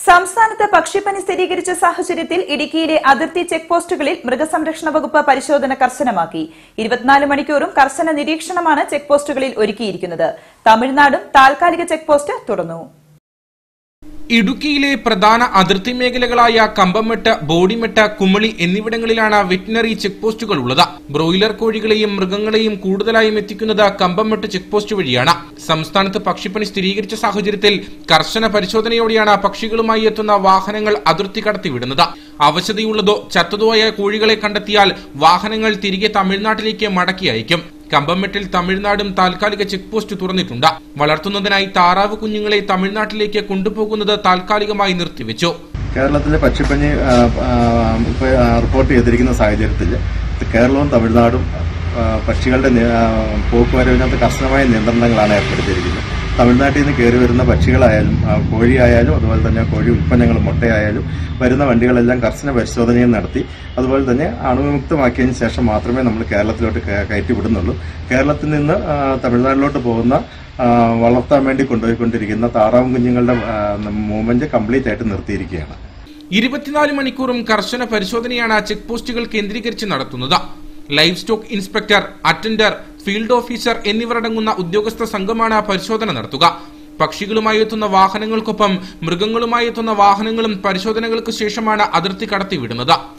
സംസ്ഥാനത്ത് പക്ഷിപ്പനി സ്ഥിരീകരിച്ച സാഹചര്യത്തിൽ ഇടുക്കിയിലെ അതിർത്തി ചെക്ക് പോസ്റ്റുകളിൽ മൃഗസംരക്ഷണ വകുപ്പ് പരിശോധന കർശനമാക്കി ഇരുപത്തിനാല് മണിക്കൂറും കർശന നിരീക്ഷണമാണ് ചെക്ക് പോസ്റ്റുകളിൽ ഒരുക്കിയിരിക്കുന്നത് തമിഴ്നാടും താൽക്കാലിക ചെക്ക് പോസ്റ്റ് തുറന്നു ഇടുക്കിയിലെ പ്രധാന അതിർത്തി മേഖലകളായ കമ്പംമെട്ട് ബോഡിമെട്ട് കുമളി എന്നിവിടങ്ങളിലാണ് വെറ്റിനറി ചെക്ക് പോസ്റ്റുകൾ ഉള്ളത് ബ്രോയിലർ കോഴികളെയും മൃഗങ്ങളെയും കൂടുതലായും എത്തിക്കുന്നത് കമ്പംമെട്ട് ചെക്ക് പോസ്റ്റ് വഴിയാണ് സംസ്ഥാനത്ത് പക്ഷിപ്പനി സ്ഥിരീകരിച്ച സാഹചര്യത്തിൽ കർശന പരിശോധനയോടെയാണ് പക്ഷികളുമായി എത്തുന്ന വാഹനങ്ങൾ അതിർത്തി കടത്തിവിടുന്നത് അവശതയുള്ളതോ ചത്തതോ ആയ കോഴികളെ കണ്ടെത്തിയാൽ വാഹനങ്ങൾ തിരികെ തമിഴ്നാട്ടിലേക്ക് മടക്കി അയക്കും കമ്പംമെട്ടിൽ തമിഴ്നാടും താൽക്കാലിക ചെക്ക് പോസ്റ്റ് തുറന്നിട്ടുണ്ട് വളർത്തുന്നതിനായി താറാവ് കുഞ്ഞുങ്ങളെ തമിഴ്നാട്ടിലേക്ക് കൊണ്ടുപോകുന്നത് താൽക്കാലികമായി നിർത്തിവെച്ചു കേരളത്തിലെ പക്ഷിപ്പനി ആ, ആ, ഇപ്പൊ, ആ, റിപ്പോർട്ട് ചെയ്തിരിക്കുന്ന സാഹചര്യത്തിൽ കേരളവും തമിഴ്നാടും ആ, പക്ഷികളുടെ നി- ആ, പോക്കുവരവിനകത്ത് കർശനമായ നിയന്ത്രണങ്ങളാണ് ഏർപ്പെടുത്തിയിരിക്കുന്നത് തമിഴ്നാട്ടിൽ നിന്ന് കയറി വരുന്ന പക്ഷികളായാലും ആ, കോഴിയായാലും അതുപോലെ തന്നെ കോഴി ഉൽപ്പന്നങ്ങൾ മുട്ടയായാലും വരുന്ന വണ്ടികളെല്ലാം കർശന പരിശോധനയും നടത്തി അതുപോലെ തന്നെ അണുവിമുക്തമാക്കിയതിന് ശേഷം മാത്രമേ നമ്മൾ കേരളത്തിലോട്ട് കയ- കയറ്റി വിടുന്നുള്ളൂ കേരളത്തിൽ നിന്ന് ആ, തമിഴ്നാട്ടിലോട്ട് പോകുന്ന ആ, വളർത്താൻ വേണ്ടി കൊണ്ടുപോയിക്കൊണ്ടിരിക്കുന്ന താറാവും കുഞ്ഞുങ്ങളുടെ മൂവ്മെന്റ് കംപ്ലീറ്റ് ആയിട്ട് നിർത്തിയിരിക്കുകയാണ് ഇരുപത്തിനാല് മണിക്കൂറും കർശന പരിശോധനയാണ് ചെക്ക് പോസ്റ്റുകൾ കേന്ദ്രീകരിച്ച് നടത്തുന്നത് livestock inspector attender field officer എന്നിവരടങ്ങുന്ന ഉദ്യോഗസ്ഥ സംഘമാണ് പരിശോധന നടത്തുക പക്ഷികളുമായി എത്തുന്ന വാഹനങ്ങൾക്കൊപ്പം മൃഗങ്ങളുമായി എത്തുന്ന വാഹനങ്ങളും പരിശോധനകൾക്ക് ശേഷമാണ് അതിർത്തി കടത്തിവിടുന്നത്